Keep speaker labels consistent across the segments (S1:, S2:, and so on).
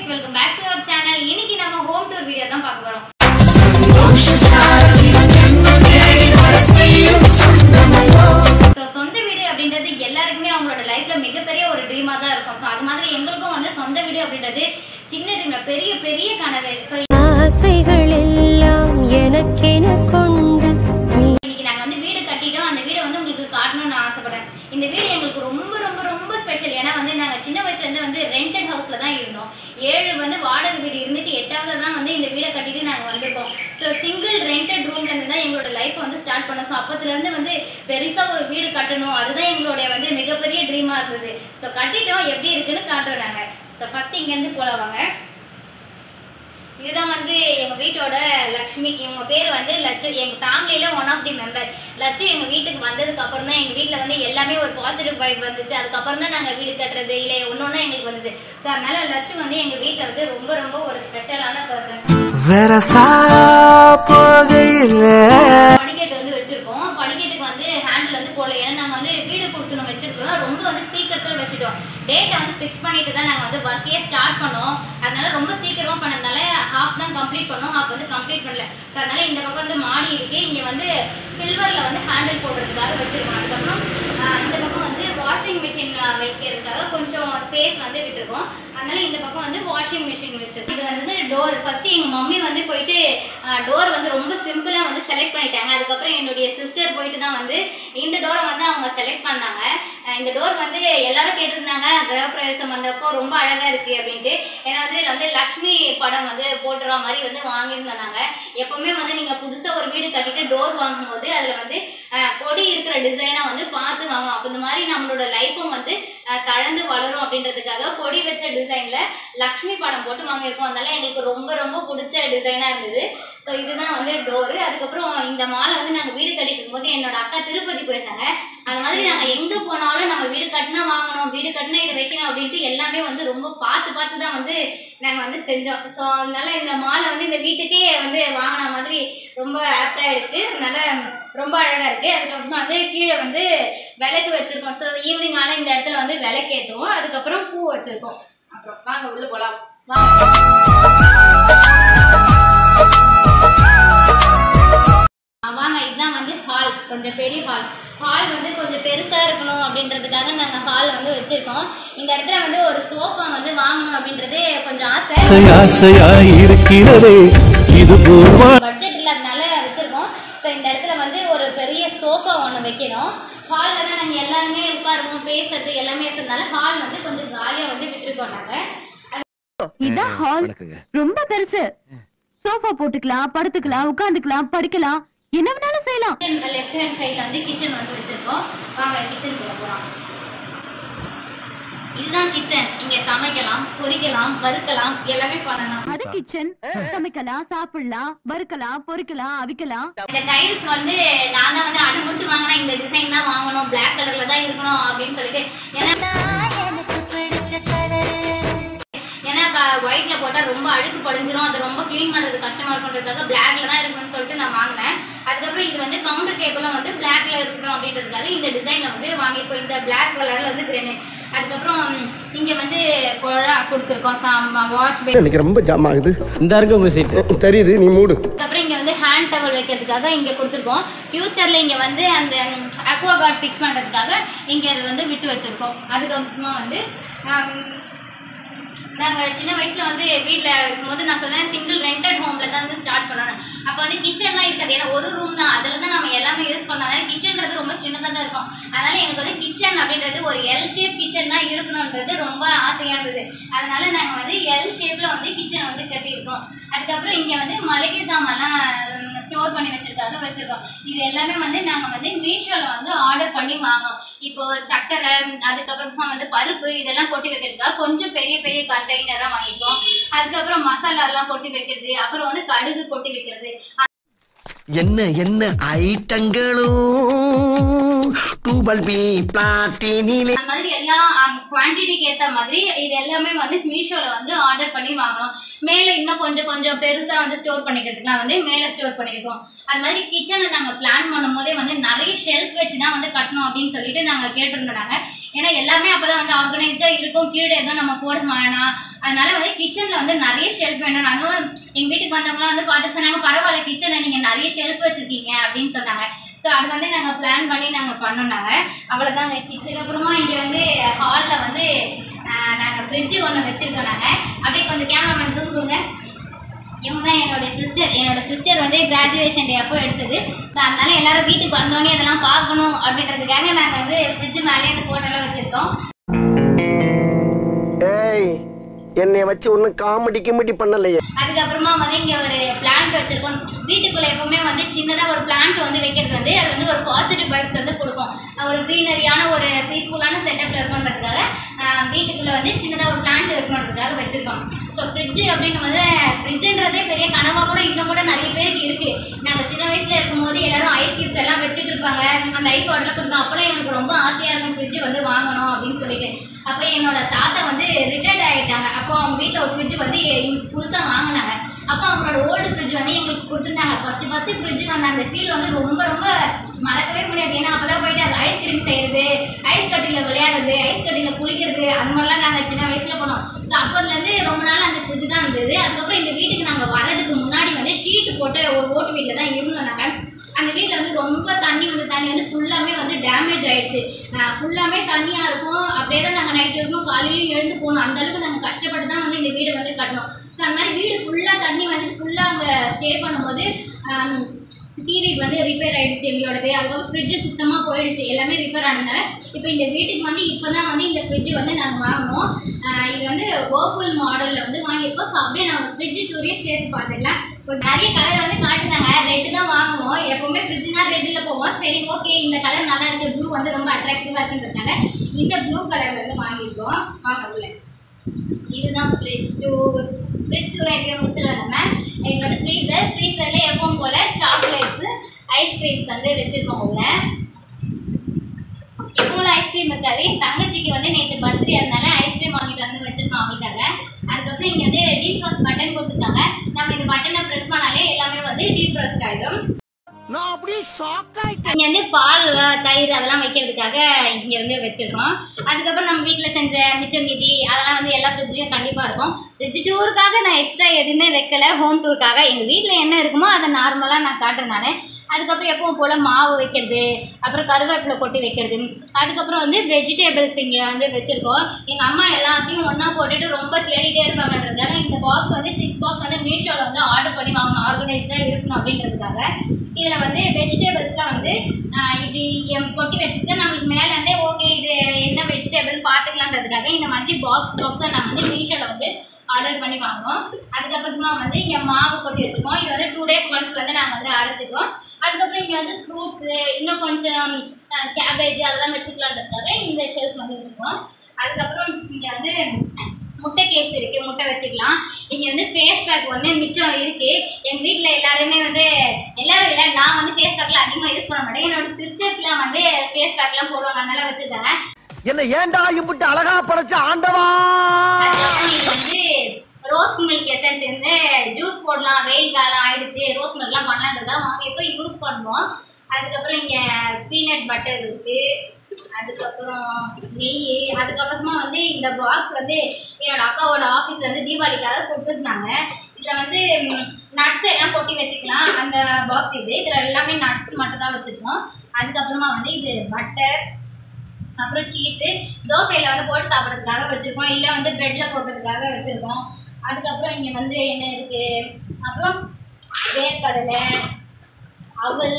S1: guys welcome back to our channel இன்னைக்கு நம்ம home tour video தான் பார்க்க போறோம் ஸோ சொந்த வீடு அப்படின்றது எல்லாருக்குமே அவங்களோட லைஃப்ல மிகப்பெரிய ஒரு ட்ரீமா தான் இருக்கும் ஸோ அது மாதிரி எங்களுக்கும் வந்து சொந்த வீடு அப்படின்றது சின்ன ட்ரீம்ல பெரிய பெரிய கனவு ஸோ
S2: ஆசைகள் எல்லாம் எனக்கென கொண்டு நீ
S1: இன்னைக்கு நாங்க வந்து வீடு கட்டிட்டோம் அந்த வீடை வந்து உங்களுக்கு காட்டணும்னு ஆசைப்படுறேன் இந்த வீடு எங்களுக்கு ரொம்ப ரொம்ப ரொம்ப ஸ்பெஷல் ஏன்னா வந்து நாங்க சின்ன வயசுல இருந்து வந்து ரெண்டட் ஹவுஸ்ல தான் இருந்தோம் ஏழு வந்து வாடகை வீடு இருந்துட்டு எட்டாவது தான் வந்து இந்த வீடை கட்டிட்டு நாங்க வந்திருக்கோம் ஸோ சிங்கிள் ரெண்டட் ரூம்ல இருந்து தான் எங்களோட லைஃப் வந்து ஸ்டார்ட் பண்ணோம் ஸோ அப்பத்துல இருந்து வந்து பெருசா ஒரு வீடு கட்டணும் அதுதான் எங்களுடைய வந்து மிகப்பெரிய ட்ரீமா இருந்தது ஸோ கட்டிட்டோம் எப்படி இருக்குன்னு காட்டுறோம் நாங்க ஸோ ஃபர்ஸ்ட் இங்க இருந்து போல வாங்க இதுதான் வந்து எங்க வீட்டோட லக்ஷ்மி இவங்க பேர் வந்து லட்சு எங்க ஃபேமிலியில one of the member Latchu எங்க வீட்டுக்கு வந்ததுக்கு அப்புறம் தான் எங்க வீட்ல வந்து எல்லாமே ஒரு பாசிட்டிவ் வைப் வந்துச்சு அதுக்கப்புறம் தான் நாங்க வீடு கட்டுறது இல்ல ஒன்னொன்னு எங்களுக்கு வந்தது ஸோ அதனால லட்சு வந்து எங்க வீட்ல வந்து ரொம்ப ரொம்ப ஒரு ஸ்பெஷலான பர்சன்
S3: வெரசா போகையில்
S1: படிக்கட்டு வந்து வச்சிருக்கோம் படிக்கட்டுக்கு வந்து ஹேண்டில் வந்து போடல ஏன்னா நாங்கள் வந்து வீடு கொடுத்துணும் வச்சிருக்கோம் ரொம்ப வந்து சீக்கிரத்தில் வச்சுட்டோம் டேட்டை வந்து ஃபிக்ஸ் பண்ணிட்டு தான் நாங்கள் வந்து ஒர்க்கே ஸ்டார்ட் பண்ணோம் அதனால ரொம்ப சீக்கிரமாக பண்ணதுனால ஹாஃப் தான் கம்ப்ளீட் பண்ணோம் ஹாஃப் வந்து கம்ப்ளீட் பண்ணல ஸோ அதனால இந்த பக்கம் வந்து மாடி இருக்கு இங்கே வந்து சில்வரில் வந்து ஹேண்டில் போடுறதுக்காக வச்சிருக்கோம் அதுக்கப்புறம் ஆஹ், இந்த பக்கம் வந்து வாஷிங் மிஷின் வைக்கிறதுக்காக கொஞ்சம் ஸ்பேஸ் வந்து விட்டுருக்கோம் அதனால இந்த பக்கம் வந்து வாஷிங் மிஷின் வச்சிருக்கோம் இது வந்து டோர் ஃபர்ஸ்ட் எங்க மம்மி வந்து போயிட்டு டோர் வந்து ரொம்ப சிம்பிளா வந்து செலக்ட் பண்ணிட்டாங்க அதுக்கப்புறம் என்னுடைய சிஸ்டர் போயிட்டு தான் வந்து இந்த டோரை வந்து அவங்க செலக்ட் பண்ணாங்க அஹ் இந்த டோர் வந்து எல்லாரும் கேட்டிருந்தாங்க கிரகப்பிரவேசம் வந்தப்போ ரொம்ப அழகா இருக்கு அப்படின்ட்டு ஏன்னா வந்து இதுல வந்து லக்ஷ்மி படம் வந்து போட்டுற மாதிரி வந்து வாங்கியிருந்தாங்க எப்பவுமே வந்து நீங்க புதுசா ஒரு வீடு கட்டிட்டு டோர் வாங்கும்போது அதுல வந்து அஹ், கொடி இருக்கிற டிசைனா வந்து பார்த்து வாங்கணும் அப்போ இந்த மாதிரி நம்மளோட லைஃப்பும் வந்து அஹ், தழந்து வளரும் அப்படின்றதுக்காக கொடி வச்ச டிசைன்ல லக்ஷ்மி படம் போட்டு வாங்கியிருக்கோம் அதனால எங்களுக்கு ரொம்ப ரொம்ப பிடிச்ச டிசைனா இருந்தது ஸோ இதுதான் வந்து டோரு அதுக்கப்புறம் இந்த மாலை வந்து நாங்கள் வீடு கட்டிட்டு இருக்கும்போது என்னோட அக்கா திருப்பதி போயிருந்தாங்க அது மாதிரி நாங்கள் எங்கே போனாலும் நம்ம வீடு கட்டினா வாங்கணும் வீடு கட்டினா இதை வைக்கணும் அப்படின்ட்டு எல்லாமே வந்து ரொம்ப பார்த்து பார்த்து தான் வந்து நாங்கள் வந்து செஞ்சோம் ஸோ அதனால இந்த மாலை வந்து இந்த வீட்டுக்கே வந்து வாங்கின மாதிரி ரொம்ப ஆப்ட் ஆயிடுச்சு அதனால ரொம்ப அழகா இருக்கு அதுக்கப்புறமா வந்து கீழே வந்து விளக்கு வச்சிருக்கோம் ஸோ ஈவினிங் ஆன இந்த இடத்துல வந்து விளக்கு ஏற்றுவோம் அதுக்கப்புறம் பூ வச்சிருக்கோம் அப்புறம் வாங்க உள்ள போலாம் வாங்க ஆ, வாங்க இதுதான் வந்து ஹால் கொஞ்சம் பெரிய ஹால் ஹால் வந்து கொஞ்சம் பெருசா இருக்கணும் அப்படின்றதுக்காக நாங்க ஹால் வந்து வச்சிருக்கோம் இந்த இடத்துல வந்து ஒரு சோஃபா வந்து வாங்கணும் அப்படின்றது கொஞ்சம் ஆசை
S3: ஆசையாய் இருக்கிறதே இது பூர்வா
S1: பட்ஜெட் இல்லாதனால வச்சிருக்கோம் ஸோ இந்த இடத்துல வந்து ஒரு பெரிய சோஃபா ஒன்று வைக்கணும் ஹாலில் தான் நாங்கள் எல்லாருமே உட்காருவோம் பேசுறது எல்லாமே இருக்கிறதுனால ஹால் வந்து கொஞ்சம் காலியாக வந்து விட்டுருக்கோம் நாங்கள்
S4: இதான் ஹால் ரொம்ப பெருசு சோஃபா போட்டுக்கலாம் படுத்துக்கலாம் உட்காந்துக்கலாம் படிக்கலாம் என்ன வேணாலும் செய்யலாம்
S1: கிச்சன் லெஃப்ட் ஹேண்ட் சைடில் வந்து கிச்சன் வந்து வச்சுருக்கோம் வாங்க கிச்சனுக்குள்ள போகலாம் இதுதான் கிச்சன் இங்கே சமைக்கலாம் பொரிக்கலாம் வறுக்கலாம் எல்லாமே பண்ணலாம்
S4: அது கிச்சன் சமைக்கலாம் சாப்பிடலாம் வறுக்கலாம் பொரிக்கலாம் அவிக்கலாம்
S1: இந்த டைல்ஸ் வந்து நான் தான் வந்து அடமுடிச்சு வாங்கினா இந்த டிசைன் தான் வாங்கணும் பிளாக் கலர்ல தான் இருக்கணும் அப்படின்னு சொல்லிட்டு ஏன்னா ஏன்னா ஒயிட்ல போட்டா ரொம்ப அழுக்கு படிஞ்சிரும் அது ரொம்ப க்ளீன் பண்றது கஷ்டமா இருக்குன்றதுக்காக பிளாக்ல தான் இருக்கணும்னு சொல்லிட்டு நான் வாங்கினேன் அதுக்கப்புறம் இது வந்து கவுண்டர் டேபிளும் வந்து பிளாக்ல இருக்கணும் அப்படின்றதுக்காக இந்த டிசைன்ல வந்து வாங்கியிருக்கோம் இந்த பிளாக் கலர்ல வந்து கிரேனைட் அதுக்கப்புறம் இங்க வந்து குழா கொடுத்துருக்கோம் வாஷ் பேஸ்
S5: எனக்கு ரொம்ப ஜாம் ஆகுது
S6: இந்த இருக்கு உங்க சீட்டு
S5: தெரியுது நீ மூடு
S1: அதுக்கப்புறம் இங்க வந்து ஹேண்ட் டவல் வைக்கிறதுக்காக இங்க கொடுத்துருக்கோம் ஃபியூச்சர்ல இங்க வந்து அந்த அக்வா கார்ட் ஃபிக்ஸ் பண்றதுக்காக இங்க அது வந்து விட்டு வச்சிருக்கோம் அதுக்கப்புறமா வந்து ஆம், நாங்க சின்ன வயசுல வந்து வீட்ல இருக்கும்போது நான் சொன்னேன் சிங்கிள் ரெண்டட் ஹோம்ல தான் வந்து ஸ்டார்ட் பண்ணணும் அப்போ வந்து கிச்சன்லாம் இருக்காது ஏன்னா ஒரு ரூம் தான் அதுல தான் நம்ம எல்லாமே யூஸ் பண்ணாத கிச்சன்றது ரொம்ப சின்னதா தான் இருக்கும் அதனால எனக்கு வந்து கிச்சன் அப்படின்றது ஒரு எல் ஷேப் கிச்சன் தான் இருக்கணுன்றது ரொம்ப ஆசையா இருந்தது அதனால நாங்க வந்து எல் ஷேப்ல வந்து கிச்சனை வந்து கட்டியிருக்கோம் அதுக்கப்புறம் இங்க வந்து மளிகை சாமான்லாம் ஸ்டோர் பண்ணி வச்சிருக்காங்க வச்சிருக்கோம் இது எல்லாமே வந்து நாங்க வந்து மீஷோல வந்து ஆர்டர் பண்ணி வாங்கினோம் இப்போ சக்கரை அதுக்கப்புறமா வந்து பருப்பு இதெல்லாம் கொட்டி வைக்கிறதுக்காக கொஞ்சம் பெரிய பெரிய கண்டெய்னரா வாங்கியிருக்கோம் அதுக்கப்புறம் மசாலா எல்லாம் கொட்டி வைக்கிறது அப்புறம் வந்து கடுகு கொட்டி வைக்கிறது
S3: என்ன என்ன ஐட்டங்களும் டூபல் பி பிளாட்டினிலே
S1: அந்த மாதிரி எல்லா குவான்டிட்டிக்கு ஏத்த மாதிரி இது எல்லாமே வந்து மீஷோல வந்து ஆர்டர் பண்ணி வாங்கணும் மேல இன்னும் கொஞ்சம் கொஞ்சம் பெருசா வந்து ஸ்டோர் பண்ணிக்கிறதுக்குலாம் வந்து மேல ஸ்டோர் பண்ணிருக்கோம் அது மாதிரி கிச்சனை நாங்க பிளான் பண்ணும் போதே வந்து நிறைய ஷெல்ஃப் வச்சு தான் வந்து கட்டணும் அப்படின்னு சொல்லிட்டு நாங்க கேட்டிருந்தோம் நாங்க ஏன்னா எல்லாமே அப்பதான் வந்து ஆர்கனைஸ்டா இருக்கும் கீழே எதுவும் நம்ம போட வேணாம் அதனால வந்து கிச்சன்ல வந்து நிறைய ஷெல்ஃப் வேணும் நாங்க எங்க வீட்டுக்கு வந்தவங்களாம் வந்து பார்த்து சொன்னாங்க பரவாயில்ல கிச்சன்ல நீங்க நிறைய ஷெல்ஃப் வச்சிருக்கீங்க அப்படின்னு சொன்னாங்க ஸோ அது வந்து நாங்க பிளான் பண்ணி நாங்க பண்ணோம் நாங்க அவ்வளவுதாங்க கிச்சன் அப்புறமா இங்க வந்து ஹால்ல வந்து ஆஹ், நாங்க ஃப்ரிட்ஜ் ஒன்று வச்சிருக்கோம் நாங்க அப்படியே கொஞ்சம் கேமராமேன் ஜூம் கொடுங்க இவங்க தான் என்னோட சிஸ்டர் என்னோட சிஸ்டர் வந்து கிராஜுவேஷன் டே அப்போ எடுத்தது ஸோ அதனால எல்லாரும் வீட்டுக்கு வந்தோடனே இதெல்லாம் பார்க்கணும் அப்படின்றதுக்காக நாங்கள் வந்து ஃப்ரிட்ஜ் மேலே இந்த ஃபோட்டோலாம் வச்சுருக்கோம்
S3: ஏய் என்னை வச்சு ஒன்னும் காமெடி கிமெடி பண்ணலையே
S1: அதுக்கப்புறமா வந்து இங்கே ஒரு பிளான்ட் வச்சுருக்கோம் வீட்டுக்குள்ளே எப்பவுமே வந்து சின்னதாக ஒரு பிளான்ட் வந்து வைக்கிறது வந்து அது வந்து ஒரு பாசிட்டிவ் வைப்ஸ் வந்து கொடுக்கும் அஹ் ஒரு க்ரீனரியான ஒரு பீஸ்ஃபுல்லான செட்டப்பில் இருக்கணுன்றதுக்காக அஹ் வீட்டுக்குள்ளே வந்து சின்னதாக ஒரு பிளான்ட் இருக்கணுன்றதுக்காக வச்சுருக்கோம் ஸோ ஃப்ரிட்ஜு அப்படின்னு வந்து ஃப்ரிட்ஜுன்றதே பெரிய கனவாக கூட இன்னும் கூட நிறைய பேருக்கு இருக்குது நாங்கள் சின்ன வயசில் இருக்கும்போது எல்லாரும் ஐஸ் கியூப்ஸ் எல்லாம் வச்சுட்டு இருப்பாங்க அந்த ஐஸ் வாட்டர்லாம் கொடுக்கும் அப்போலாம் எனக்கு ரொம்ப ஆசையாக இருக்கும் ஃப்ரிட்ஜ் வந்து வாங்கணும் அப்படின்னு சொல்லிட்டு அப்போ என்னோட தாத்தா வந்து ரிட்டையர்ட் ஆகிட்டாங்க அப்போ அவங்க வீட்டில் ஒரு ஃப்ரிட்ஜ் வந்து புதுசாக வாங்கினாங்க அப்போ அவங்களோட ஓல்டு ஃப்ரிட்ஜ் வந்து எங்களுக்கு கொடுத்துருந்தாங்க ஃபஸ்ட்டு ஃபஸ்ட்டு ஃப்ரிட்ஜ் வந்த அந்த ஃபீல் வந்து ரொம்ப ரொம்ப மறக்கவே முடியாது ஏன்னா அப்போ தான் போயிட்டு அது ஐஸ்கிரீம் செய்கிறது ஐஸ் கட்டியில் விளையாடுறது ஐஸ் கட்டியில் குளிக்கிறது அந்த மாதிரிலாம் நாங்கள் சின்ன வயசில் போனோம் ஸோ அப்போதுலேருந்து ரொம்ப நாள் அந்த ஃப்ரிட்ஜ் தான் இருந்தது அதுக்கப்புறம் இந்த வீட்டுக்கு நாங்கள் வர்றதுக்கு முன்னாடி வந்து ஷீட்டு போட்டு ஒரு ஓட்டு வீட்டில் தான் இருந்தோம் நாங்கள் அந்த வீட்டில் வந்து ரொம்ப தண்ணி வந்து தண்ணி வந்து ஃபுல்லாமே வந்து டேமேஜ் ஆயிடுச்சு ஃபுல்லாமே தண்ணியாக இருக்கும் அப்படியே தான் நாங்கள் நைட் இருக்கணும் காலையிலையும் எழுந்து போகணும் அந்த அளவுக்கு நாங்கள் கஷ்டப்பட்டு தான் வந்து இந்த வீடு வந்து கட்டணும் ஸோ அந்த மாதிரி வீடு ஃபுல்லாக தண்ணி வந்து ஃபுல்லாக அங்கே ஸ்டே பண்ணும்போது டிவி வந்து ரிப்பேர் ஆயிடுச்சு எங்களோடது அதுக்கப்புறம் ஃப்ரிட்ஜு சுத்தமாக போயிடுச்சு எல்லாமே ரிப்பேர் ஆனதுனால இப்போ இந்த வீட்டுக்கு வந்து இப்போ தான் வந்து இந்த ஃப்ரிட்ஜ் வந்து நாங்கள் வாங்கினோம் ஆஹ் இது வந்து வேர்பூல் மாடலில் வந்து வாங்கியிருக்கோம் ஸோ அப்படியே நாங்கள் ஃப்ரிட்ஜ் டூரையும் சேர்த்து பார்த்துக்கலாம் இப்போ நிறைய கலர் வந்து காட்டுனாங்க ரெட்டு தான் வாங்குவோம் எப்பவுமே ஃப்ரிட்ஜ்னா ரெட்டில் போவோம் சரி ஓகே இந்த கலர் நல்லா இருக்கு ப்ளூ வந்து ரொம்ப அட்ராக்டிவாக இருக்குன்றதுனால இந்த ப்ளூ கலர் வந்து வாங்கியிருக்கோம் வாங்க உள்ள இதுதான் ஃப்ரிட்ஜ் டூர் ஃப்ரிட்ஜ் டூரை எப்பயும் முடிச்சிடலாம் நம்ம இது வந்து ஃப்ரீசர் ஃப்ரீசரில் எப்பவும் போல் சாக்லேட்ஸு ஐஸ்கிரீம்ஸ் வந்து வச்சுருக்கோம் உள்ள எப்பவும் ஐஸ்கிரீம் இருக்காது என் தங்கச்சிக்கு வந்து நேற்று பர்த்டே அதனால ஐஸ்கிரீம் வாங்கிட்டு வந்து வச்சிருக்கோம் அவளுக்காக அதுக்கப்புறம் இங்கே வந்து டீப் ஃப்ரோஸ்ட் பட்டன் கொடுத்துருக்காங்க நம்ம இந்த பட்டனை ப்ரெஸ் பண்ணாலே எல்லாமே வந்து டீப் ஃப்ரோஸ்ட் ஆகிடும்
S3: நான் அப்படியே ஷாக் ஆயிட்டேன்
S1: இங்க வந்து பால் அஹ், தயிர் அதெல்லாம் வைக்கிறதுக்காக இங்க வந்து வச்சிருக்கோம் அதுக்கப்புறம் நம்ம வீட்ல செஞ்ச மிச்சம் மீதி அதெல்லாம் வந்து எல்லா ஃப்ரிட்ஜ்லயும் கண்டிப்பா இருக்கும் ஃப்ரிட்ஜ் டூருக்காக நான் எக்ஸ்ட்ரா எதுவுமே வைக்கல ஹோம் டூருக்காக எங்க வீட்ல என்ன இருக்குமோ அதை நார்மலா நான் காட்டுறேன் நானு அதுக்கப்புறம் எப்பவும் போல மாவு வைக்கிறது அப்புறம் கருவேப்பிலை கொட்டி வைக்கிறது அதுக்கப்புறம் வந்து வெஜிடபிள்ஸ் இங்கே வந்து வச்சுருக்கோம் எங்கள் அம்மா எல்லாத்தையும் ஒன்றா போட்டுட்டு ரொம்ப தேடிட்டே இருப்பாங்கன்றதுக்காக இந்த பாக்ஸ் வந்து சிக்ஸ் பாக்ஸ் வந்து மீஷோவில் வந்து ஆர்டர் பண்ணி வாங்கணும் ஆர்கனைஸ்டாக இருக்கணும் அப்படின்றதுக்காக இதில் வந்து வெஜிடபிள்ஸ்லாம் வந்து ஆஹ், இப்படி எம் கொட்டி வச்சுட்டு நம்மளுக்கு மேலேருந்தே ஓகே இது என்ன வெஜிடபிள் பார்த்துக்கலான்றதுக்காக இந்த மாதிரி பாக்ஸ் பாக்ஸாக நாங்கள் வந்து மீஷோவில் வந்து ஆர்டர் பண்ணி வாங்குவோம் அதுக்கப்புறமா வந்து இங்கே மாவு கொட்டி வச்சுருக்கோம் இது வந்து டூ டேஸ் ஒன்ஸ் வந்து நாங்கள் வந்து அரைச்சிக்கோம் அதுக்கப்புறம் இங்கே வந்து ஃப்ரூட்ஸு இன்னும் கொஞ்சம் கேபேஜ் அதெல்லாம் வச்சுக்கலான்றதுக்காக இந்த ஷெல்ஃப் வந்து இருக்கும் அதுக்கப்புறம் இங்கே வந்து முட்டை கேஸ் இருக்கு முட்டை வச்சுக்கலாம் இங்கே வந்து ஃபேஸ் பேக் வந்து மிச்சம் இருக்கு எங்கள் வீட்டில் எல்லாருமே வந்து எல்லாரும் இல்லை நான் வந்து ஃபேஸ் பேக்லாம் அதிகமாக யூஸ் பண்ண மாட்டேன் என்னோட சிஸ்டர்ஸ்லாம் வந்து ஃபேஸ் பேக்லாம் போடுவாங்க அதனால வச்சுருக்காங்க
S3: என்ன ஏன்டா இம்புட்டு அழகா படைச்ச ஆண்டவா
S1: அதுக்கப்புறம் இது வந்து ரோஸ் மில்க் எசன்ஸ் வந்து ஜூஸ் போடலாம் வெயில் காலம் ஆயிடுச்சு ரோஸ் மில்க்லாம் பண்ணலான்றதா வாங்கி இப்போ யூஸ் பண்ணுவோம் அதுக்கப்புறம் இங்கே பீனட் பட்டர் இருக்கு அதுக்கப்புறம் நெய் அதுக்கப்புறமா வந்து இந்த பாக்ஸ் வந்து என்னோட அக்காவோட ஆஃபீஸ் வந்து தீபாவளிக்காக கொடுத்துருந்தாங்க இதில் வந்து நட்ஸ் எல்லாம் கொட்டி வச்சுக்கலாம் அந்த பாக்ஸ் இது இதில் எல்லாமே நட்ஸ் மட்டும் தான் வச்சுருக்கோம் அதுக்கப்புறமா வந்து இது பட்டர் அப்புறம் சீஸு தோசையில் வந்து போட்டு சாப்பிட்றதுக்காக வச்சுருக்கோம் இல்லை வந்து ப்ரெட்டில் போடுறதுக்காக வச்சுருக்கோம் அதுக்கப்புறம் இங்கே வந்து என்ன இருக்குது அப்புறம் வேர்க்கடலை அவல்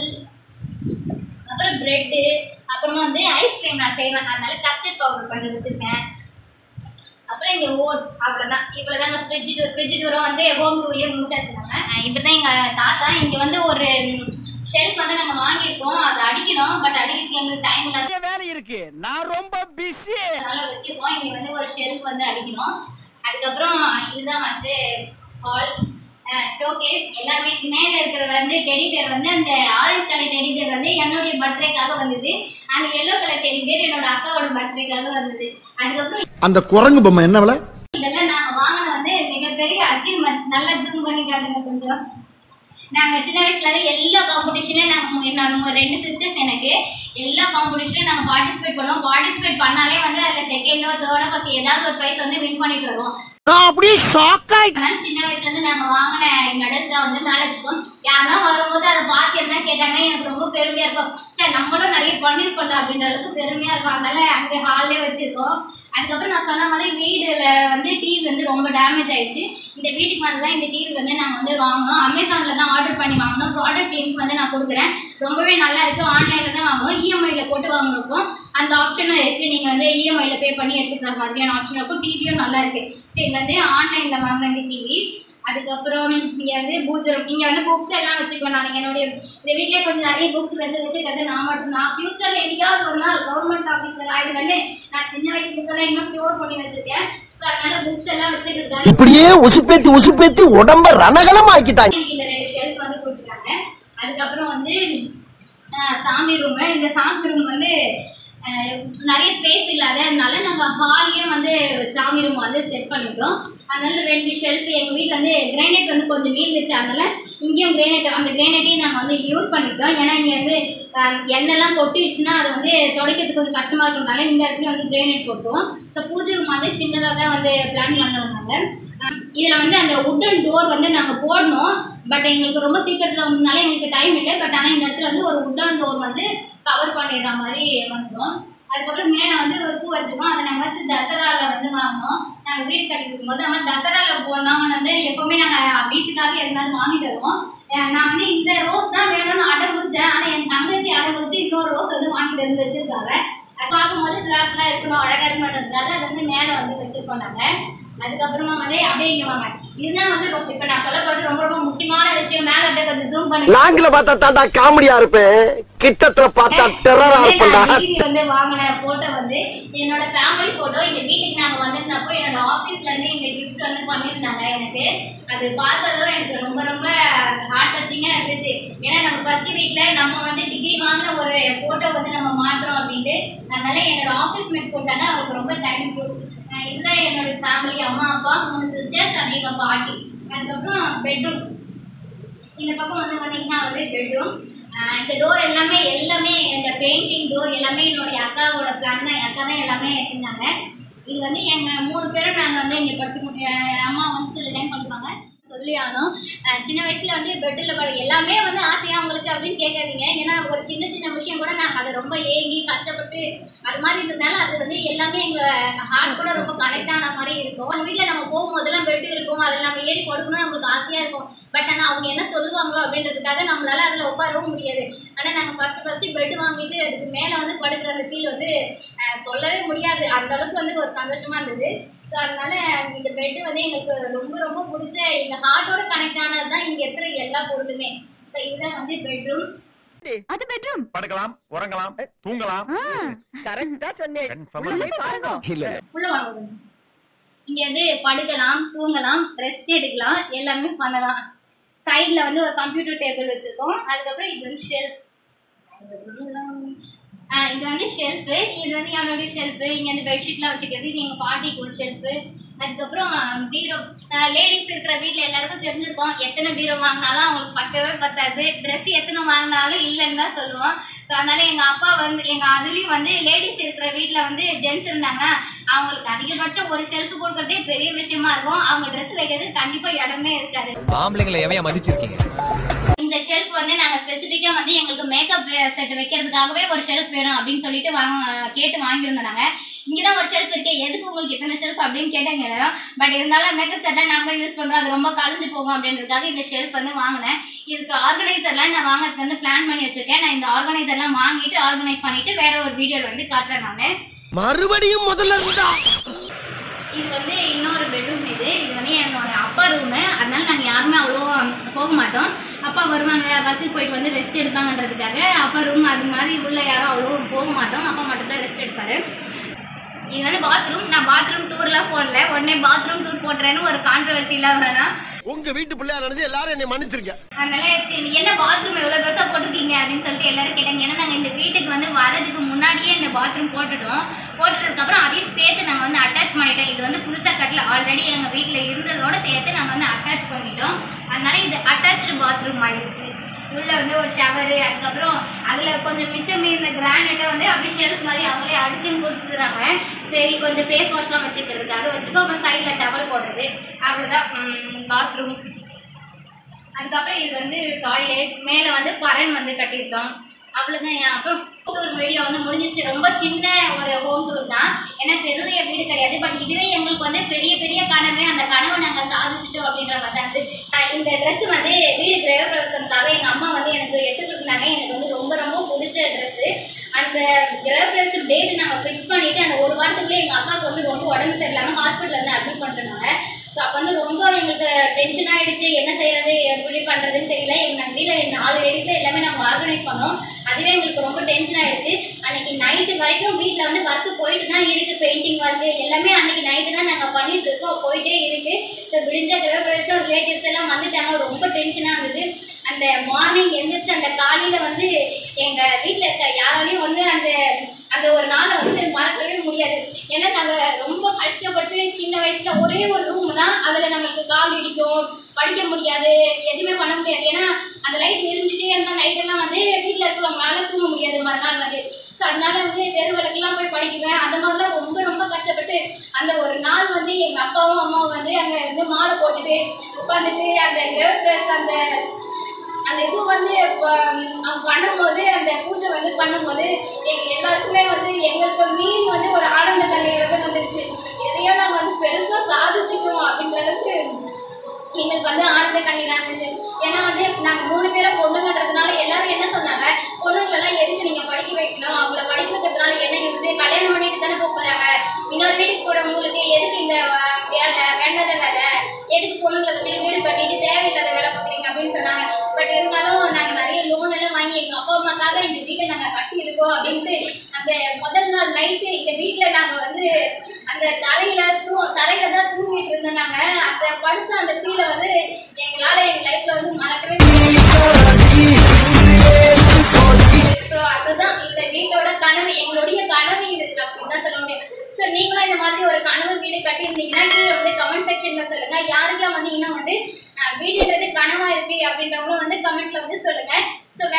S1: அப்புறம் ப்ரெட்டு அப்புறமா வந்து ஐஸ்கிரீம் நான் செய்வேன் அதனால கஸ்டர்ட் பவுடர் பண்ணி வச்சுருக்கேன் அப்புறம் இங்கே ஓட்ஸ் அவ்வளோதான் இவ்வளோ தாங்க ஃப்ரிட்ஜ் டூர் ஃப்ரிட்ஜ் டூரும் வந்து ஹோம் டூர்லேயே முடிச்சாச்சுனாங்க இப்படி தான் எங்கள் தாத்தா இங்கே வந்து ஒரு ஷெல்ஃப் வந்து நாங்கள் வாங்கியிருக்கோம் அதை அடிக்கணும் பட் அடிக்கிறதுக்கு எங்களுக்கு டைம் இல்லாத
S3: வேலை இருக்கு நான் ரொம்ப பிஸி
S1: அதனால வச்சிருக்கோம் இங்க வந்து ஒரு ஷெல்ஃப் வந்து அடிக்கணும் அதுக்கப்புறம் இதுதான் வந்து ஹால் ஷோகேஸ் எல்லாமே மேல இருக்கிற வந்து டெடி பேர் வந்து அந்த ஆரஞ்சு கலர் டெடி பேர் வந்து என்னுடைய பர்த்டேக்காக வந்தது அந்த எல்லோ கலர் டெடி பேர் என்னோட அக்காவோட பர்த்டேக்காக வந்தது அதுக்கப்புறம்
S3: அந்த குரங்கு பொம்மை என்ன விலை
S1: இதெல்லாம் நாங்க வாங்கின வந்து மிகப்பெரிய அச்சீவ்மெண்ட்ஸ் நல்லா ஜூம் பண்ணி காட்டுங்க கொஞ்சம் நாங்க சின்ன வயசுல இருந்து எல்லா காம்படிஷன்லயும் நாங்க மு- நான் மு- ரெண்டு சிஸ்டர்ஸ் எனக்கு எல்லா காம்படிஷனும் நாங்க பார்ட்டிசிபேட் பண்ணுவோம் பார்ட்டிசிபேட் பண்ணாலே வந்து அதுல செகண்டோ தேர்டோ ஃபர்ஸ்ட் ஏதாவது ஒரு ப்ரைஸ் வந்து வின் பண்ணிட்டு வருவோம்
S3: நான் அப்படியே ஷாக் ஆயிட்டேன்
S1: அதனால சின்ன வயசுல இருந்து நாங்க வாங்கின மெடல்ஸ்லாம் வந்து மேல வச்சுக்கோம் யாருன்னா வரும்போது அதை பார்த்து எதுனா கேட்டாங்கன்னா எனக்கு ரொம்ப பெருமையா இருக்கும் சரி நம்மளும் நிறைய பண்ணிருக்கோம்ல அப்படின்ற அளவுக்கு பெருமையா இருக்கும் அதனால அங்கே ஹால்லே வச்சிருக்கோம் அதுக்கப்புறம் நான் சொன்ன மாதிரி வீடுல வந்து டிவி வந்து ரொம்ப டேமேஜ் ஆயிடுச்சு இந்த வீட்டுக்கு வந்து தான் இந்த டிவி வந்து நாங்கள் வந்து வாங்கினோம் அமேசான்ல தான் ஆர்டர் பண்ணி வாங்கினோம் ப்ராடக்ட் லிங்க் வந்து நான் கொடுக்குறேன் ரொம்பவே நல்லா இருக்கு ஆன்லைன்ல தான் வாங்குவோம் இஎம்ஐல போட்டு வாங்கிருக்கோம் அந்த ஆப்ஷனும் இருக்கு நீங்க வந்து இஎம்ஐல பே பண்ணி எடுத்துக்கிற மாதிரியான ஆப்ஷன் இருக்கும் டிவியும் நல்லா இருக்கு சரி வந்து ஆன்லைன்ல வாங்கின இந்த டிவி அதுக்கப்புறம் இங்க வந்து பூஜரம் இங்க வந்து புக்ஸ் எல்லாம் வச்சுக்குவேன் நான் என்னுடைய இந்த வீட்லயே கொஞ்சம் நிறைய புக்ஸ் வந்து வச்சுக்கிறது நான் மட்டும் தான் ஃபியூச்சர்ல என்னைக்காவது ஒரு நாள் கவர்மெண்ட் ஆஃபீஸர் ஆயிடுவேன்னு நான் சின்ன வயசு புக்கெல்லாம் இன்னும் ஸ்டோர் பண்ணி வச்சிருக்கேன் ஸோ அதனால புக்ஸ் எல்லாம் வச்சுக்கிறதுக்காக
S3: இப்படியே உசுப்பேத்தி உசுப்பேத்தி உடம்ப ரணகலம் ஆக்கிட்டாங்க
S1: எனக்கு இந்த ரெண்டு ஷெல்ஃப் வந்து கொடுத்துருக்காங்க அதுக்கப்புறம் வந்து ஆஹ், சாமி ரூம் இந்த சாமி ரூம் வந்து ஆஹ், நிறைய ஸ்பேஸ் இல்லாததுனால நாங்கள் ஹால்லேயே வந்து சாமி ரூம் வந்து செட் பண்ணிட்டோம் அதனால ரெண்டு ஷெல்ஃப் எங்கள் வீட்டில் வந்து கிரைனைட் வந்து கொஞ்சம் மீந்துச்சு அதனால இங்கேயும் கிரைனைட் அந்த கிரைனைட்டையும் நாங்கள் வந்து யூஸ் பண்ணிட்டோம் ஏன்னா இங்கே வந்து ஆஹ், எண்ணெய்லாம் கொட்டிடுச்சுன்னா அது வந்து துடைக்கிறதுக்கு கொஞ்சம் கஷ்டமாக இருக்கிறதுனால இந்த இடத்துல வந்து கிரைனைட் போட்டுருவோம் ஸோ பூஜை ரூம் வந்து சின்னதாக தான் வந்து பிளான் பண்ணுறதுனால இதில் வந்து அந்த உட்டன் டோர் வந்து நாங்கள் போடணும் பட் எங்களுக்கு ரொம்ப சீக்கிரத்தில் வந்ததுனால எங்களுக்கு டைம் இல்லை பட் ஆனால் இந்த இடத்துல வந்து ஒரு உட்டன் டோர் வந்து கவர் பண்ணிடுற மாதிரி வந்துடும் அதுக்கப்புறம் மேலே வந்து ஒரு பூ வச்சுருக்கோம் அதை நாங்கள் வந்து தசராவில் வந்து வாங்கினோம் நாங்கள் வீடு கட்டி இருக்கும்போது ஆனால் தசராவில் போனவங்க வந்து எப்போவுமே நாங்கள் வீட்டுக்காக எதுனாலும் வாங்கிட்டு வருவோம் அஹ் நான் வந்து இந்த ரோஸ் தான் வேணும்னு அடம் முடிச்சேன் ஆனால் என் தங்கச்சி அடம் முடிச்சு இன்னொரு ரோஸ் வந்து வாங்கிட்டு வந்து வச்சிருக்காங்க அது பார்க்கும்போது ஃப்ளாஷ்லாம் இருக்கணும் அழகாக இருக்கணுன்றதுக்காக அது வந்து மேலே வந்து வச்சிருக்கோம் நாங்கள் அதுக்கப்புறமா வந்து அப்படியே இங்கே வாங்க இதுதான் வந்து ரொம்ப இப்போ நான் சொல்ல போகிறது ரொம்ப ரொம்ப முக்கியமான விஷயம் மேலே அப்படியே கொஞ்சம் ஜூம் பண்ணி
S3: நாங்கள பார்த்தா தாண்டா காமெடியா இருப்பேன் கிட்டத்துல பார்த்தா டெரரா
S1: வந்து
S3: இருப்பேன்டா
S1: நான் டிகிரி வந்து வாங்கின போட்டோ வந்து என்னோட ஃபேமிலி போட்டோ இந்த வீட்டுக்கு நாங்க வந்திருந்தப்போ என்னோட ஆபீஸ்ல இருந்து இந்த கிஃப்ட் வந்து பண்ணியிருந்தாங்க எனக்கு அது பார்த்ததும் எனக்கு ரொம்ப ரொம்ப ஹார்ட் டச்சிங்கா இருந்துச்சு ஏன்னா நம்ம ஃபர்ஸ்ட் வீக்ல நம்ம வந்து டிகிரி வாங்கின ஒரு போட்டோ வந்து நம்ம மாட்டுறோம் அப்படின்ட்டு அதனால என்னோட ஆஃபீஸ் மேட்ஸ் போட்டாங்க அவங்களுக்கு ரொம்ப தேங்க்யூ இதுதான் என்னோட ஃபேமிலி அம்மா அப்பா மூணு சிஸ்டர்ஸ் அது எங்க பாட்டி அதுக்கப்புறம் பெட்ரூம் இந்த பக்கம் வந்து பார்த்தீங்கன்னா வந்து பெட்ரூம் இந்த டோர் எல்லாமே எல்லாமே இந்த பெயிண்டிங் டோர் எல்லாமே என்னுடைய அக்காவோட பிளான் தான் என் அக்கா தான் எல்லாமே செஞ்சாங்க இது வந்து எங்கள் மூணு பேரும் நாங்கள் வந்து இங்கே படுத்து அம்மா வந்து சில டைம் படிப்பாங்க சொல்லி ஆனோம் அஹ் சின்ன வயசுல வந்து பெட்டில் படு எல்லாமே வந்து ஆசையா உங்களுக்கு அப்படின்னு கேட்காதீங்க ஏன்னா ஒரு சின்ன சின்ன விஷயம் கூட நாங்கள் அதை ரொம்ப ஏங்கி கஷ்டப்பட்டு அது மாதிரி இருந்ததுனால அது வந்து எல்லாமே எங்கள் ஹார்ட் கூட ரொம்ப கனெக்ட் ஆன மாதிரி இருக்கும் அவங்க வீட்டில் நம்ம போகும்போதெல்லாம் பெட் இருக்கும் அதில் நம்ம ஏறி படுக்கணும்னு நம்மளுக்கு ஆசையாக இருக்கும் பட் ஆனால் அவங்க என்ன சொல்லுவாங்களோ அப்படின்றதுக்காக நம்மளால அதில் உட்காரவும் முடியாது ஆனால் நாங்கள் ஃபர்ஸ்ட் ஃபர்ஸ்ட் பெட் வாங்கிட்டு அதுக்கு மேலே வந்து படுக்கிற அந்த ஃபீல் வந்து அஹ், சொல்லவே முடியாது அந்த அளவுக்கு வந்து ஒரு சந்தோஷமா இருந்தது ஸோ அதனால இந்த பெட் வந்து எங்களுக்கு ரொம்ப ரொம்ப பிடிச்ச இந்த ஹார்ட்டோட கனெக்ட் ஆனது தான் இங்கே இருக்கிற எல்லா பொருளுமே ஸோ இதுதான் வந்து பெட்ரூம்
S4: அது பெட்ரூம்
S5: படுக்கலாம் உறங்கலாம் தூங்கலாம்
S3: கரெக்டா சொன்னேன்
S5: Confirm ஆ
S3: உள்ள போய் பாருங்க இல்ல
S1: உள்ள வாங்க இங்க வந்து படுக்கலாம் தூங்கலாம் ரெஸ்ட் எடுக்கலாம் எல்லாமே பண்ணலாம் சைடுல வந்து ஒரு கம்ப்யூட்டர் டேபிள் வச்சிருக்கோம் அதுக்கப்புறம் இது வந்து ஷெல்ஃப் இது வந்து ஷெல்ஃபு இது வந்து என்னுடைய ஷெல்ஃபு இங்கே வந்து பெட்ஷீட்லாம் வச்சுக்கிறது இது எங்கள் பாட்டிக்கு ஒரு ஷெல்ஃபு அதுக்கப்புறம் பீரோ லேடிஸ் இருக்கிற வீட்டில் எல்லாருக்கும் தெரிஞ்சிருக்கோம் எத்தனை பீரோ வாங்கினாலும் அவங்களுக்கு பத்தவே பத்தாது ட்ரெஸ் எத்தனை வாங்கினாலும் இல்லைன்னு தான் சொல்லுவோம் ஸோ அதனால எங்கள் அப்பா வந்து எங்கள் அதுலேயும் வந்து லேடிஸ் இருக்கிற வீட்டில் வந்து ஜென்ட்ஸ் இருந்தாங்கன்னா அவங்களுக்கு அதிகபட்சம் ஒரு ஷெல்ஃப் கொடுக்கறதே பெரிய விஷயமா இருக்கும் அவங்க ட்ரெஸ் வைக்கிறதுக்கு கண்டிப்பாக இடமே இருக்காது
S6: ஆம்பளைங்களை எவையா மதிச்சிருக்கீங்க
S1: இந்த ஷெல்ஃப் வந்து நாங்கள் ஸ்பெசிஃபிக்காக வந்து எங்களுக்கு மேக்கப் செட் வைக்கிறதுக்காகவே ஒரு ஷெல்ஃப் வேணும் அப்படின்னு சொல்லிட்டு வாங்க கேட்டு வாங்கியிருந்தோம் நாங்கள் இங்கே தான் ஒரு ஷெல்ஃப் இருக்கு எதுக்கு உங்களுக்கு எத்தனை ஷெல்ஃப் அப்படின்னு கேட்டாங்க எல்லாரும் பட் இருந்தாலும் மேக்கப் செட்டாக நாங்கள் யூஸ் பண்ணுறோம் அது ரொம்ப கலைஞ்சு போகும் அப்படின்றதுக்காக இந்த ஷெல்ஃப் வந்து வாங்கினேன் இதுக்கு ஆர்கனைசர்லாம் நான் வாங்குறதுக்கு வந்து பிளான் பண்ணி வச்சிருக்கேன் நான் இந்த ஆர்கனைசர்லாம் வாங்கிட்டு ஆர்கனைஸ் பண்ணிட்டு வேற ஒரு வீடியோவில் வந்து காட்டுறேன் நான்
S3: மறுபடியும் முதல்ல இருந்தா
S1: இது வந்து இன்னொரு பெட்ரூம் இது இது வந்து என்னோட அப்பா ரூமு அதனால நாங்கள் யாருமே அவ்வளோ போக மாட்டோம் அப்பா வருவாங்க பஸ்ஸுக்கு போயிட்டு வந்து ரெஸ்ட் எடுப்பாங்கன்றதுக்காக அப்பா ரூம் அது மாதிரி உள்ள யாரும் அவ்வளோ போக மாட்டோம் அப்பா மட்டும் தான் ரெஸ்ட் எடுப்பாரு இது வந்து பாத்ரூம் நான் பாத்ரூம் டூர்லாம் போடல உடனே பாத்ரூம் டூர் போடுறேன்னு ஒரு கான்ட்ரவர்சிலாம் வேணாம்
S3: உங்க வீட்டு பிள்ளையா நினைச்சு எல்லாரும் என்னை மன்னிச்சிருங்க
S1: அதனால சரி, நீ என்ன பாத்ரூம் எவ்வளோ பெருசாக போட்டிருக்கீங்க அப்படின்னு சொல்லிட்டு எல்லாரும் கேட்டாங்க ஏன்னா நாங்கள் இந்த வீட்டுக்கு வந்து வரதுக்கு முன்னாடியே இந்த பாத்ரூம் போட்டுட்டோம் போட்டதுக்கப்புறம் அதையும் சேர்த்து நாங்கள் வந்து அட்டாச் பண்ணிட்டோம் இது வந்து புதுசாக கட்டல ஆல்ரெடி எங்கள் வீட்டில் இருந்ததோட சேர்த்து நாங்கள் வந்து அட்டாச் பண்ணிட்டோம் அதனால இது அட்டாச்சு பாத்ரூம் ஆயிடுச்சு உள்ள வந்து ஒரு ஷவரு அதுக்கப்புறம் அதுல கொஞ்சம் மிச்சம் மீந்த கிரானைட்டை வந்து அப்படி ஷெல்ஃப் மாதிரி அவங்களே அடிச்சும் கொடுத்துறாங்க சரி கொஞ்சம் ஃபேஸ் வாஷ்லாம் வச்சுக்கிறதுக்காக வச்சுக்கோ அப்புறம் சைடில் டவல் போடுறது அவ்வளோதான் பாத்ரூம் அதுக்கப்புறம் இது வந்து டாய்லெட் மேலே வந்து பரன் வந்து கட்டியிருக்கோம் அவ்வளோதான் என் அப்புறம் டூர் வீடியோ வந்து முடிஞ்சிச்சு ரொம்ப சின்ன ஒரு ஹோம் டூர் தான் ஏன்னா பெரிய வீடு கிடையாது பட் இதுவே எங்களுக்கு வந்து பெரிய பெரிய கனவு அந்த கனவை நாங்கள் சாதிச்சிட்டோம் அப்படின்ற மாதிரி தான் இருந்து ஆஹ் இந்த Dress வந்து வீடு கிரகப்பிரவேசத்துக்காக எங்கள் அம்மா வந்து எனக்கு எடுத்து கொடுத்தாங்க எனக்கு வந்து ரொம்ப ரொம்ப பிடிச்ச ட்ரெஸ்ஸு அந்த கிரகப்பிரவேசம் டேட் நாங்கள் ஃபிக்ஸ் பண்ணிவிட்டு அந்த ஒரு வாரத்துக்குள்ளே எங்கள் அப்பாவுக்கு வந்து ரொம்ப உடம்பு சரியில்லாமல் ஹாஸ்பிட்டலில் வந்து அட்மிட் பண்ணிருந்தாங்க ஸோ அப்போ வந்து ரொம்ப எங்களுக்கு டென்ஷன் ஆயிடுச்சு என்ன செய்யறது எப்படி பண்ணுறதுன்னு தெரியல எங்கள் வீட்டில் நாலு லேடிஸை எல்லாமே நாங்கள் ஆர்கனைஸ் பண்ணோம் அதுவே எங்களுக்கு ரொம்ப டென்ஷன் ஆயிடுச்சு அன்னைக்கு நைட்டு வரைக்கும் வீட்டில் வந்து ஒர்க்கு போயிட்டு தான் இருக்கு பெயிண்டிங் ஒர்க்கு எல்லாமே அன்னைக்கு நைட்டு தான் நாங்கள் பண்ணிட்டு இருக்கோம் போயிட்டே இருக்கு ஸோ விடிஞ்ச கிரகப்பிரவேசம் ரிலேட்டிவ்ஸ் எல்லாம் வந்துட்டாங்க ரொம்ப டென்ஷனாக இருந்தது அந்த மார்னிங் எந்திரிச்சு அந்த காலையில் வந்து எங்கள் வீட்டில் இருக்க யாராலையும் வந்து அந்த அந்த ஒரு நாளை வந்து மறக்கவே முடியாது ஏன்னா நாங்கள் ரொம்ப கஷ்டப்பட்டு சின்ன வயசுல ஒரே ஒரு ரூம் தான் அதில் நம்மளுக்கு கால் இடிக்கும் படிக்க முடியாது எதுவுமே பண்ண முடியாது ஏன்னா அந்த லைட் எரிஞ்சுட்டே இருந்தால் நைட்டெல்லாம் வந்து வீட்டில் இருக்கிறவங்களால தூங்க முடியாது மறுநாள் வந்து ஸோ அதனால வந்து தெரு விளக்கெல்லாம் போய் படிக்குவேன் அந்த மாதிரிலாம் ரொம்ப ரொம்ப கஷ்டப்பட்டு அந்த ஒரு நாள் வந்து எங்கள் அப்பாவும் அம்மாவும் வந்து அங்கே வந்து மாலை போட்டுட்டு உட்காந்துட்டு அந்த கிரகப்பிரஸ் அந்த அந்த இது வந்து ப- அவங்க பண்ணும்போது அந்த பூஜை வந்து பண்ணும்போது எங்க எல்லாருக்குமே வந்து எங்களுக்கு மீறி வந்து ஒரு ஆனந்த கண்ணீர் வந்து வந்துருச்சு எதையோ நாங்கள் வந்து பெருசா சாதிச்சுட்டோம் அப்படின்ற அளவுக்கு எங்களுக்கு வந்து ஆனந்த கண்ணீராக இருந்துச்சு ஏன்னா வந்து நாங்கள் மூணு பேரும் பொண்ணுங்கன்றதுனால எல்லாரும் என்ன சொன்னாங்க பொண்ணுங்களெல்லாம் எதுக்கு நீங்கள் படிக்க வைக்கணும் அவங்கள படிக்க வைக்கிறதுனால என்ன யூஸ் கல்யாணம் பண்ணிட்டு தானே போக போகிறாங்க இன்னொரு வீட்டுக்கு போகிறவங்களுக்கு எதுக்கு இந்த வ- வேலை வேண்டாத வேலை எதுக்கு பொண்ணுங்களை வச்சுட்டு வீடு கட்டிட்டு தேவையில்லாத வேலை பார்க்குறீங்க அப்படின்னு சொன்னாங்க பட் இருந்தாலும் நாங்கள் நிறைய லோன் எல்லாம் வாங்கி எங்கள் அப்பா அம்மாக்காக இந்த வீட்டை நாங்கள் கட்டி இருக்கோம் அப்படின்ட்டு அந்த முதல் நாள் நைட்டு இந்த வீட்டில் நாங்கள் வந்து அந்த தரையில தூ தரையில தான் தூங்கிட்டு இருந்தோம் நாங்கள் அந்த படுத்த அந்த ஃபீலை வந்து எங்களால் எங்கள் லைஃப்பில் வந்து மறக்கவே ஸோ அதுதான் இந்த வீட்டோட கனவு எங்களுடைய கனவு இது அப்படின்னு தான் சொல்ல முடியும் ஸோ நீங்களும் இந்த மாதிரி ஒரு கனவு வீடு கட்டியிருந்தீங்கன்னா கீழே வந்து கமெண்ட் செக்ஷன்ல சொல்லுங்க யாருக்கெல்லாம் வந்து இன்னும் வந்து அஹ், வீடுன்றது கனவா இருக்கு அப்படின்றவங்களும் வந்து கமெண்ட்ல வந்து சொல்லுங்க ஸோ